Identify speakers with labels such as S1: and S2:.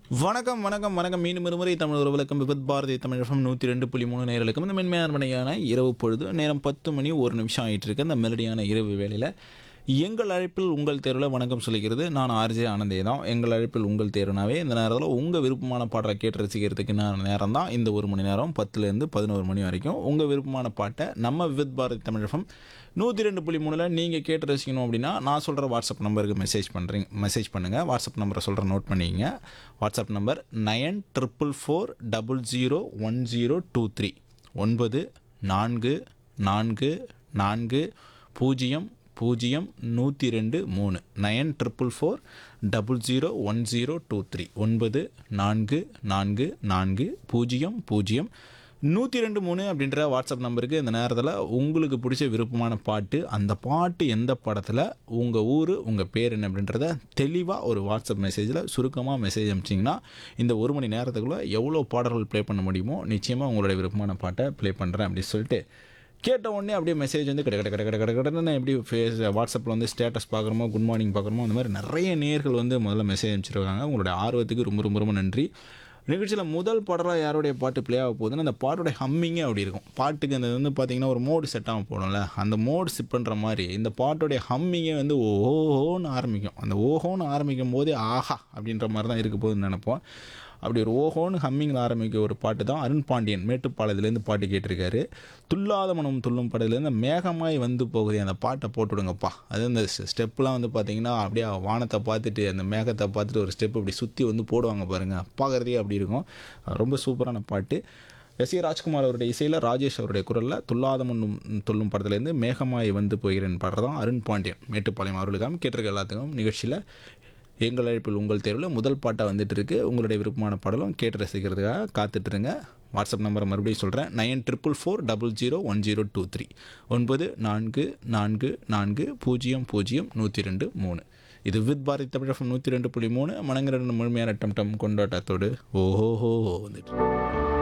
S1: வணக்கம் வணக்கம் வணக்கம் மீண்டும் இருமுறை தமிழ் உறவுகளுக்கும் விபத் பாரதி தமிழகம் நூற்றி ரெண்டு புள்ளி மூணு நேர்களுக்கும் இந்த மென்மையான மணியான இரவு பொழுது நேரம் பத்து மணி ஒரு நிமிஷம் ஆகிட்டு இருக்கு இந்த மெலடியான இரவு வேளையில் எங்கள் அழைப்பில் உங்கள் தேர்வில் வணக்கம் சொல்லிக்கிறது நான் ஆர்ஜே ஆனந்தே தான் எங்கள் அழைப்பில் உங்கள் தேர்வுனாவே இந்த நேரத்தில் உங்கள் விருப்பமான பாடலை கேட்டு ரசிக்கிறதுக்கு நான் நேரம் தான் இந்த ஒரு மணி நேரம் பத்துலேருந்து பதினோரு மணி வரைக்கும் உங்கள் விருப்பமான பாட்டை நம்ம வித் பாரதி தமிழகம் நூற்றி ரெண்டு புள்ளி மூணில் நீங்கள் கேட்டு ரசிக்கணும் அப்படின்னா நான் சொல்கிற வாட்ஸ்அப் நம்பருக்கு மெசேஜ் பண்ணுறீங்க மெசேஜ் பண்ணுங்கள் வாட்ஸ்அப் நம்பரை சொல்கிற நோட் பண்ணிக்கங்க WhatsApp number nine triple four double zero one zero two three ஒன்பது நான்கு நான்கு நான்கு பூஜ்ஜியம் பூஜ்ஜியம் நூற்றி ரெண்டு மூணு nine triple four double zero one zero two three ஒன்பது நான்கு நான்கு நான்கு பூஜ்ஜியம் பூஜ்ஜியம் நூற்றி ரெண்டு மூணு அப்படின்ற வாட்ஸ்அப் நம்பருக்கு இந்த நேரத்தில் உங்களுக்கு பிடிச்ச விருப்பமான பாட்டு அந்த பாட்டு எந்த படத்தில் உங்கள் ஊர் உங்கள் பேர் என்ன அப்படின்றத தெளிவாக ஒரு வாட்ஸ்அப் மெசேஜில் சுருக்கமாக மெசேஜ் அனுப்பிச்சிங்கன்னா இந்த ஒரு மணி நேரத்துக்குள்ளே எவ்வளோ பாடல்கள் ப்ளே பண்ண முடியுமோ நிச்சயமாக உங்களுடைய விருப்பமான பாட்டை ப்ளே பண்ணுறேன் அப்படின்னு சொல்லிட்டு கேட்ட உடனே அப்படியே மெசேஜ் வந்து கடை கடை கடை கடை கடை கடன்னு எப்படி ஃபேஸ் வாட்ஸ்அப்பில் வந்து ஸ்டேட்டஸ் பார்க்குறோமோ குட் மார்னிங் பார்க்குறோமோ அந்த மாதிரி நிறைய நேர்கள் வந்து முதல்ல மெசேஜ் அனுப்பிச்சிருக்காங்க உங்களுடைய ஆர்வத்துக்கு ரொம்ப ரொம்ப ரொம்ப நன்றி நிகழ்ச்சியில் முதல் பாடலாக யாருடைய பாட்டு ப்ளே ஆக போகுதுன்னா அந்த பாட்டோடைய ஹம்மிங்கே அப்படி இருக்கும் பாட்டுக்கு அந்த வந்து பார்த்தீங்கன்னா ஒரு மோடு செட் ஆக போடும்ல அந்த மோடு செட் பண்ணுற மாதிரி இந்த பாட்டோடைய ஹம்மிங்கே வந்து ஓஹோன்னு ஆரம்பிக்கும் அந்த ஓஹோன்னு ஆரம்பிக்கும் போதே ஆஹா அப்படின்ற மாதிரி தான் இருக்க போகுதுன்னு நினைப்போம் அப்படி ஒரு ஓஹோன்னு ஹம்மிங்கில் ஆரம்பிக்க ஒரு பாட்டு தான் அருண் பாண்டியன் மேட்டுப்பாளையத்துலேருந்து பாட்டு கேட்டிருக்காரு துல்லாத மனம் துள்ளும் படத்துலேருந்து மேகமாய் வந்து போகுது அந்த பாட்டை போட்டுவிடுங்கப்பா அது அந்த ஸ்டெப்லாம் வந்து பார்த்தீங்கன்னா அப்படியே வானத்தை பார்த்துட்டு அந்த மேகத்தை பார்த்துட்டு ஒரு ஸ்டெப் இப்படி சுற்றி வந்து போடுவாங்க பாருங்கள் பார்க்குறதே அப்படி இருக்கும் ரொம்ப சூப்பரான பாட்டு எஸ் ஏ ராஜ்குமார் அவருடைய இசையில் ராஜேஷ் அவருடைய குரலில் துல்லாத மண்ணும் துள்ளும் படத்துலேருந்து மேகமாய் வந்து போகிறேன் பாடுறது தான் அருண் பாண்டியன் மேட்டுப்பாளையம் அவர்களுக்காக கேட்டிருக்க எல்லாத்துக்கும் நிகழ்ச்சியில் எங்கள் அழைப்பில் உங்கள் தேர்வில் முதல் பாட்டாக வந்துட்டு இருக்கு உங்களுடைய விருப்பமான பாடலும் கேட்டு ரசிக்கிறதுக்காக காத்துட்ருங்க வாட்ஸ்அப் நம்பரை மறுபடியும் சொல்கிறேன் nine triple four double zero one zero two three ஒன்பது நான்கு நான்கு நான்கு பூஜ்ஜியம் பூஜ்ஜியம் நூற்றி ரெண்டு மூணு இது வித் பாரதி தமிழகம் நூற்றி ரெண்டு புள்ளி மூணு மனங்கிற முழுமையான டம் டம் கொண்டாட்டத்தோடு ஓஹோஹோ வந்துட்டு